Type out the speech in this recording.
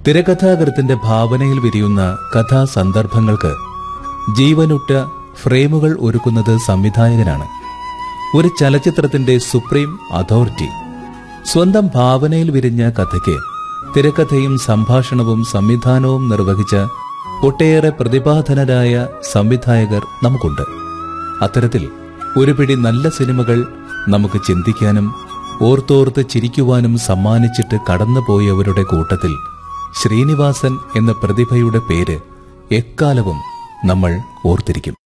തിരക്കഥാകൃത്തിന്റെ ഭാവനയിൽ വിരിയുന്ന കഥാസന്ദർഭങ്ങൾക്ക് ജീവനുറ്റ ഫ്രെയിമുകൾ ഒരുക്കുന്നത് സംവിധായകനാണ് ഒരു ചലച്ചിത്രത്തിന്റെ സുപ്രീം അതോറിറ്റി സ്വന്തം ഭാവനയിൽ വിരിഞ്ഞ കഥയ്ക്ക് തിരക്കഥയും സംഭാഷണവും സംവിധാനവും നിർവഹിച്ച ഒട്ടേറെ പ്രതിഭാധനരായ സംവിധായകർ നമുക്കുണ്ട് അത്തരത്തിൽ ഒരു പിടി നല്ല സിനിമകൾ നമുക്ക് ചിന്തിക്കാനും ഓർത്തോർത്ത് ചിരിക്കുവാനും സമ്മാനിച്ചിട്ട് കടന്നുപോയവരുടെ കൂട്ടത്തിൽ ശ്രീനിവാസൻ എന്ന പ്രതിഭയുടെ പേര് എക്കാലവും നമ്മൾ ഓർത്തിരിക്കും